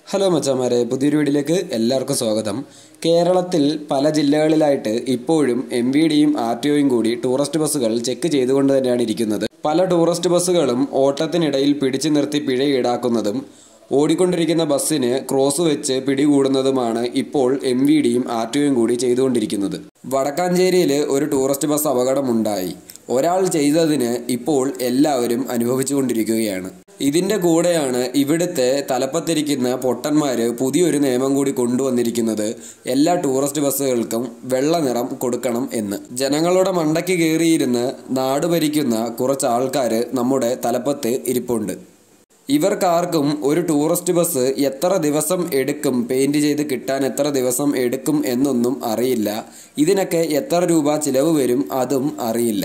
hello മച്ചാമാരെ പുതിയൊരു വീഡിയോയിലേക്ക് എല്ലാവർക്കും സ്വാഗതം കേരളത്തിൽ പല ജില്ലകളിലായിട്ട് ഇപ്പോഴും എം വി ഡിയും ആർ ടി ഒയും കൂടി ടൂറിസ്റ്റ് ബസ്സുകൾ ചെക്ക് ചെയ്തുകൊണ്ട് തന്നെയാണ് ഇരിക്കുന്നത് പല ടൂറിസ്റ്റ് ബസ്സുകളും ഓട്ടത്തിനിടയിൽ പിടിച്ചു നിർത്തി പിഴ ഈടാക്കുന്നതും ഓടിക്കൊണ്ടിരിക്കുന്ന ബസ്സിന് ക്രോസ് വെച്ച് പിടികൂടുന്നതുമാണ് ഇപ്പോൾ എം വി ഡിയും ആർ ടി ഒയും കൂടി ചെയ്തുകൊണ്ടിരിക്കുന്നത് വടക്കാഞ്ചേരിയിൽ ഒരു ടൂറിസ്റ്റ് ബസ് അപകടമുണ്ടായി ഒരാൾ ചെയ്തതിന് ഇപ്പോൾ എല്ലാവരും അനുഭവിച്ചുകൊണ്ടിരിക്കുകയാണ് ഇതിന്റെ കൂടെയാണ് ഇവിടുത്തെ തലപ്പത്തിരിക്കുന്ന പൊട്ടന്മാര് പുതിയൊരു നിയമം കൂടി കൊണ്ടുവന്നിരിക്കുന്നത് എല്ലാ ടൂറിസ്റ്റ് ബസ്സുകൾക്കും വെള്ള നിറം കൊടുക്കണം എന്ന് ജനങ്ങളുടെ മണ്ടയ്ക്ക് കയറിയിരുന്ന് നാട് ഭരിക്കുന്ന കുറച്ച് ആൾക്കാര് നമ്മുടെ തലപ്പത്ത് ഇരിപ്പുണ്ട് ഇവർക്കാർക്കും ഒരു ടൂറിസ്റ്റ് ബസ് എത്ര ദിവസം എടുക്കും പെയിന്റ് ചെയ്ത് കിട്ടാൻ എത്ര ദിവസം എടുക്കും എന്നൊന്നും അറിയില്ല ഇതിനൊക്കെ എത്ര രൂപ ചിലവ് വരും അതും അറിയില്ല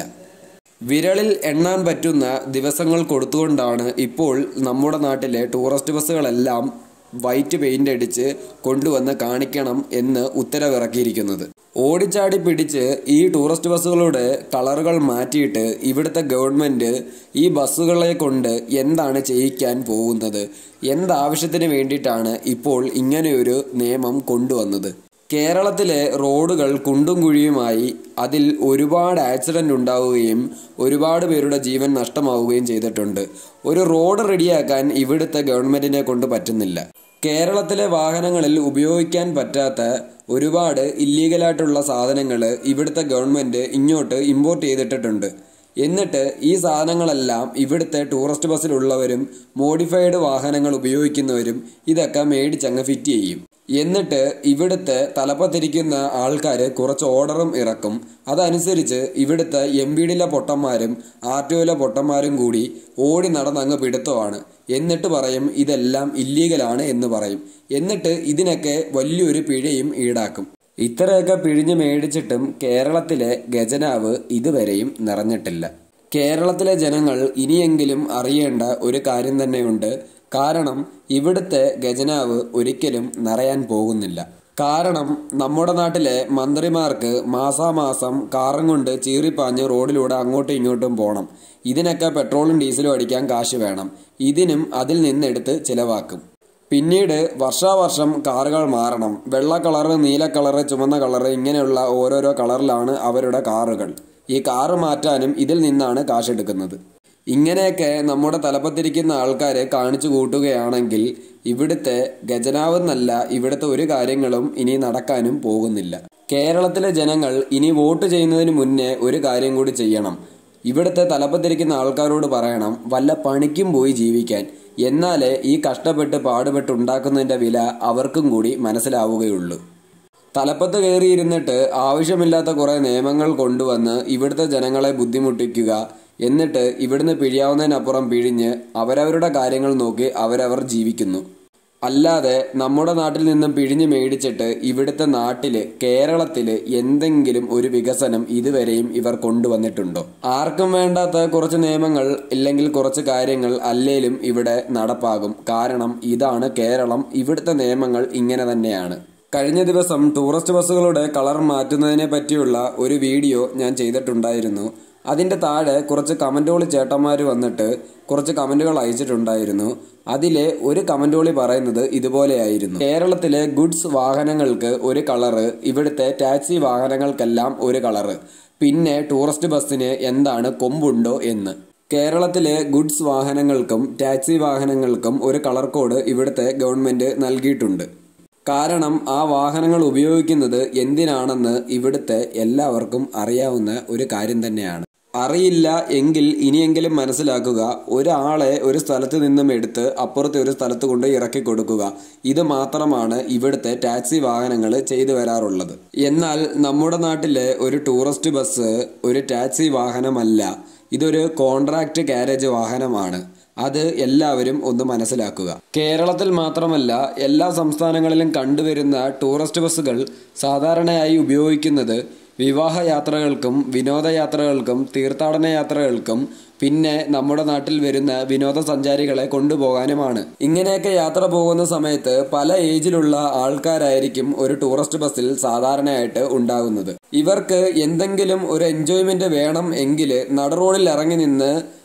വിരളിൽ എണ്ണാൻ പറ്റുന്ന ദിവസങ്ങൾ കൊടുത്തുകൊണ്ടാണ് ഇപ്പോൾ നമ്മുടെ നാട്ടിലെ ടൂറിസ്റ്റ് ബസ്സുകളെല്ലാം വൈറ്റ് പെയിന്റ് അടിച്ച് കൊണ്ടുവന്ന് കാണിക്കണം എന്ന് ഉത്തരവിറക്കിയിരിക്കുന്നത് ഓടിച്ചാടി പിടിച്ച് ഈ ടൂറിസ്റ്റ് ബസ്സുകളുടെ കളറുകൾ മാറ്റിയിട്ട് ഇവിടുത്തെ ഗവൺമെന്റ് ഈ ബസ്സുകളെ കൊണ്ട് എന്താണ് ചെയ്യിക്കാൻ പോകുന്നത് എന്താവശ്യത്തിന് വേണ്ടിയിട്ടാണ് ഇപ്പോൾ ഇങ്ങനെയൊരു നിയമം കൊണ്ടുവന്നത് കേരളത്തിലെ റോഡുകൾ കുണ്ടും കുഴിയുമായി അതിൽ ഒരുപാട് ആക്സിഡന്റ് ഉണ്ടാവുകയും ഒരുപാട് പേരുടെ ജീവൻ നഷ്ടമാവുകയും ചെയ്തിട്ടുണ്ട് ഒരു റോഡ് റെഡിയാക്കാൻ ഇവിടുത്തെ ഗവൺമെന്റിനെ കൊണ്ട് പറ്റുന്നില്ല കേരളത്തിലെ വാഹനങ്ങളിൽ ഉപയോഗിക്കാൻ പറ്റാത്ത ഒരുപാട് ഇല്ലീഗലായിട്ടുള്ള സാധനങ്ങൾ ഇവിടുത്തെ ഗവൺമെന്റ് ഇങ്ങോട്ട് ഇമ്പോർട്ട് ചെയ്തിട്ടിട്ടുണ്ട് എന്നിട്ട് ഈ സാധനങ്ങളെല്ലാം ഇവിടുത്തെ ടൂറിസ്റ്റ് ബസ്സിലുള്ളവരും മോഡിഫൈഡ് വാഹനങ്ങൾ ഉപയോഗിക്കുന്നവരും ഇതൊക്കെ മേടിച്ചങ്ങ് ഫിറ്റ് ചെയ്യും എന്നിട്ട് ഇവിടുത്തെ തലപ്പത്തിരിക്കുന്ന ആൾക്കാർ കുറച്ച് ഓർഡറും ഇറക്കും അതനുസരിച്ച് ഇവിടുത്തെ എം ബി ഡിയിലെ പൊട്ടന്മാരും ആർ ടി ഒയിലെ പൊട്ടന്മാരും കൂടി ഓടി നടന്നങ്ങ് പിടുത്തമാണ് എന്നിട്ട് പറയും ഇതെല്ലാം ഇല്ലീഗലാണ് എന്ന് പറയും എന്നിട്ട് ഇതിനൊക്കെ വലിയൊരു പിഴയും ഈടാക്കും ഇത്രയൊക്കെ പിഴിഞ്ഞു മേടിച്ചിട്ടും കേരളത്തിലെ ഖജനാവ് ഇതുവരെയും നിറഞ്ഞിട്ടില്ല കേരളത്തിലെ ജനങ്ങൾ ഇനിയെങ്കിലും അറിയേണ്ട ഒരു കാര്യം തന്നെയുണ്ട് കാരണം ഇവിടുത്തെ ഖജനാവ് ഒരിക്കലും നിറയാൻ പോകുന്നില്ല കാരണം നമ്മുടെ നാട്ടിലെ മന്ത്രിമാർക്ക് മാസാമാസം കാറും കൊണ്ട് ചീറിപ്പാഞ്ഞ് റോഡിലൂടെ അങ്ങോട്ടും ഇങ്ങോട്ടും പോകണം ഇതിനൊക്കെ പെട്രോളും ഡീസലും അടിക്കാൻ കാശ് വേണം ഇതിനും അതിൽ നിന്നെടുത്ത് ചിലവാക്കും പിന്നീട് വർഷാവർഷം കാറുകൾ മാറണം വെള്ള കളറ് നീല കളറ് ചുമന്ന കളറ് ഇങ്ങനെയുള്ള ഓരോരോ കളറിലാണ് അവരുടെ കാറുകൾ ഈ കാറ് മാറ്റാനും ഇതിൽ നിന്നാണ് കാശെടുക്കുന്നത് ഇങ്ങനെയൊക്കെ നമ്മുടെ തലപ്പത്തിരിക്കുന്ന ആൾക്കാരെ കാണിച്ചു കൂട്ടുകയാണെങ്കിൽ ഇവിടുത്തെ ഖജനാവെന്നല്ല ഇവിടുത്തെ ഒരു കാര്യങ്ങളും ഇനി നടക്കാനും പോകുന്നില്ല കേരളത്തിലെ ജനങ്ങൾ ഇനി വോട്ട് ചെയ്യുന്നതിന് മുന്നേ ഒരു കാര്യം കൂടി ചെയ്യണം ഇവിടുത്തെ തലപ്പത്തിരിക്കുന്ന ആൾക്കാരോട് പറയണം വല്ല പണിക്കും പോയി ജീവിക്കാൻ എന്നാലേ ഈ കഷ്ടപ്പെട്ട് പാടുപെട്ട് ഉണ്ടാക്കുന്നതിന്റെ വില അവർക്കും കൂടി മനസ്സിലാവുകയുള്ളൂ തലപ്പത്ത് കയറിയിരുന്നിട്ട് ആവശ്യമില്ലാത്ത കുറെ നിയമങ്ങൾ കൊണ്ടുവന്ന് ഇവിടുത്തെ ജനങ്ങളെ ബുദ്ധിമുട്ടിക്കുക എന്നിട്ട് ഇവിടുന്ന് പിഴിയാവുന്നതിനപ്പുറം പിഴിഞ്ഞ് അവരവരുടെ കാര്യങ്ങൾ നോക്കി അവരവർ ജീവിക്കുന്നു അല്ലാതെ നമ്മുടെ നാട്ടിൽ നിന്നും പിഴിഞ്ഞു മേടിച്ചിട്ട് ഇവിടുത്തെ നാട്ടില് കേരളത്തില് എന്തെങ്കിലും ഒരു വികസനം ഇതുവരെയും ഇവർ കൊണ്ടുവന്നിട്ടുണ്ടോ ആർക്കും വേണ്ടാത്ത കുറച്ച് നിയമങ്ങൾ ഇല്ലെങ്കിൽ കുറച്ച് കാര്യങ്ങൾ അല്ലേലും ഇവിടെ നടപ്പാകും കാരണം ഇതാണ് കേരളം ഇവിടുത്തെ നിയമങ്ങൾ ഇങ്ങനെ തന്നെയാണ് കഴിഞ്ഞ ദിവസം ടൂറിസ്റ്റ് ബസ്സുകളുടെ കളർ മാറ്റുന്നതിനെ പറ്റിയുള്ള ഒരു വീഡിയോ ഞാൻ ചെയ്തിട്ടുണ്ടായിരുന്നു അതിന്റെ താഴെ കുറച്ച് കമന്റുകളി ചേട്ടന്മാർ വന്നിട്ട് കുറച്ച് കമന്റുകൾ അയച്ചിട്ടുണ്ടായിരുന്നു അതിലെ ഒരു കമന്റുകളി പറയുന്നത് ഇതുപോലെയായിരുന്നു കേരളത്തിലെ ഗുഡ്സ് വാഹനങ്ങൾക്ക് ഒരു കളറ് ഇവിടുത്തെ ടാക്സി വാഹനങ്ങൾക്കെല്ലാം ഒരു കളറ് പിന്നെ ടൂറിസ്റ്റ് ബസ്സിന് എന്താണ് കൊമ്പുണ്ടോ എന്ന് കേരളത്തിലെ ഗുഡ്സ് വാഹനങ്ങൾക്കും ടാക്സി വാഹനങ്ങൾക്കും ഒരു കളർ കോഡ് ഇവിടുത്തെ ഗവൺമെന്റ് നൽകിയിട്ടുണ്ട് കാരണം ആ വാഹനങ്ങൾ ഉപയോഗിക്കുന്നത് എന്തിനാണെന്ന് ഇവിടുത്തെ എല്ലാവർക്കും അറിയാവുന്ന ഒരു കാര്യം തന്നെയാണ് അറിയില്ല എങ്കിൽ ഇനിയെങ്കിലും മനസ്സിലാക്കുക ഒരാളെ ഒരു സ്ഥലത്ത് നിന്നും എടുത്ത് അപ്പുറത്തെ ഒരു സ്ഥലത്ത് കൊണ്ട് ഇറക്കി കൊടുക്കുക ഇത് മാത്രമാണ് ഇവിടുത്തെ ടാക്സി വാഹനങ്ങൾ ചെയ്തു വരാറുള്ളത് എന്നാൽ നമ്മുടെ നാട്ടിലെ ഒരു ടൂറിസ്റ്റ് ബസ് ഒരു ടാക്സി വാഹനമല്ല ഇതൊരു കോൺട്രാക്ട് കാരേജ് വാഹനമാണ് അത് എല്ലാവരും ഒന്ന് മനസ്സിലാക്കുക കേരളത്തിൽ മാത്രമല്ല എല്ലാ സംസ്ഥാനങ്ങളിലും കണ്ടുവരുന്ന ടൂറിസ്റ്റ് ബസ്സുകൾ സാധാരണയായി ഉപയോഗിക്കുന്നത് വിവാഹ യാത്രകൾക്കും വിനോദയാത്രകൾക്കും തീർത്ഥാടന യാത്രകൾക്കും പിന്നെ നമ്മുടെ നാട്ടിൽ വരുന്ന വിനോദസഞ്ചാരികളെ കൊണ്ടുപോകാനുമാണ് ഇങ്ങനെയൊക്കെ യാത്ര പോകുന്ന സമയത്ത് പല ഏജിലുള്ള ആൾക്കാരായിരിക്കും ഒരു ടൂറിസ്റ്റ് ബസ്സിൽ സാധാരണയായിട്ട് ഉണ്ടാകുന്നത് ഇവർക്ക് എന്തെങ്കിലും ഒരു എൻജോയ്മെന്റ് വേണം എങ്കിൽ നടുറോഡിൽ ഇറങ്ങി നിന്ന്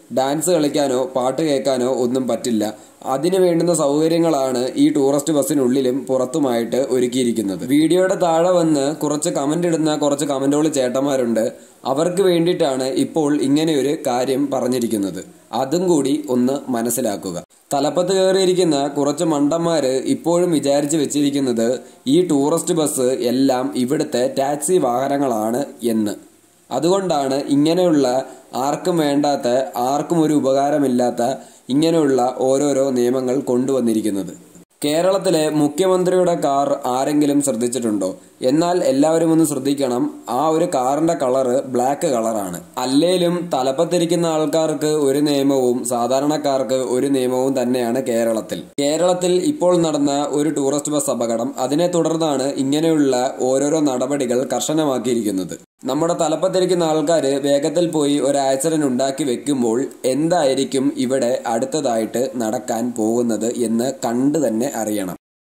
ഡാൻസ് കളിക്കാനോ പാട്ട് കേൾക്കാനോ ഒന്നും പറ്റില്ല അതിന് വേണ്ടുന്ന സൗകര്യങ്ങളാണ് ഈ ടൂറിസ്റ്റ് ബസ്സിനുള്ളിലും പുറത്തുമായിട്ട് ഒരുക്കിയിരിക്കുന്നത് വീഡിയോയുടെ താഴെ വന്ന് കുറച്ച് കമന്റ് ഇടുന്ന കുറച്ച് കമന്റുകൾ ചേട്ടന്മാരുണ്ട് അവർക്ക് വേണ്ടിയിട്ടാണ് ഇപ്പോൾ ഇങ്ങനെ ഒരു കാര്യം പറഞ്ഞിരിക്കുന്നത് അതും കൂടി ഒന്ന് മനസ്സിലാക്കുക തലപ്പത്ത് കയറിയിരിക്കുന്ന കുറച്ച് മണ്ടന്മാര് ഇപ്പോഴും വിചാരിച്ചു വെച്ചിരിക്കുന്നത് ഈ ടൂറിസ്റ്റ് ബസ് എല്ലാം ഇവിടുത്തെ ടാക്സി വാഹനങ്ങളാണ് എന്ന് അതുകൊണ്ടാണ് ഇങ്ങനെയുള്ള ആർക്കും വേണ്ടാത്ത ആർക്കും ഒരു ഉപകാരമില്ലാത്ത ഇങ്ങനെയുള്ള ഓരോരോ നിയമങ്ങൾ കൊണ്ടുവന്നിരിക്കുന്നത് കേരളത്തിലെ മുഖ്യമന്ത്രിയുടെ കാർ ആരെങ്കിലും ശ്രദ്ധിച്ചിട്ടുണ്ടോ എന്നാൽ എല്ലാവരും ഒന്ന് ശ്രദ്ധിക്കണം ആ ഒരു കാറിന്റെ കളറ് ബ്ലാക്ക് കളറാണ് അല്ലേലും തലപ്പത്തിരിക്കുന്ന ആൾക്കാർക്ക് ഒരു നിയമവും സാധാരണക്കാർക്ക് ഒരു നിയമവും തന്നെയാണ് കേരളത്തിൽ കേരളത്തിൽ ഇപ്പോൾ നടന്ന ഒരു ടൂറിസ്റ്റ് ബസ് അപകടം അതിനെ തുടർന്നാണ് ഇങ്ങനെയുള്ള ഓരോരോ നടപടികൾ കർശനമാക്കിയിരിക്കുന്നത് നമ്മുടെ തലപ്പത്തിരിക്കുന്ന ആൾക്കാർ വേഗത്തിൽ പോയി ഒരു ആക്സിഡന്റ് ഉണ്ടാക്കി വെക്കുമ്പോൾ എന്തായിരിക്കും ഇവിടെ അടുത്തതായിട്ട് നടക്കാൻ പോകുന്നത് എന്ന് കണ്ടു തന്നെ അറിയണം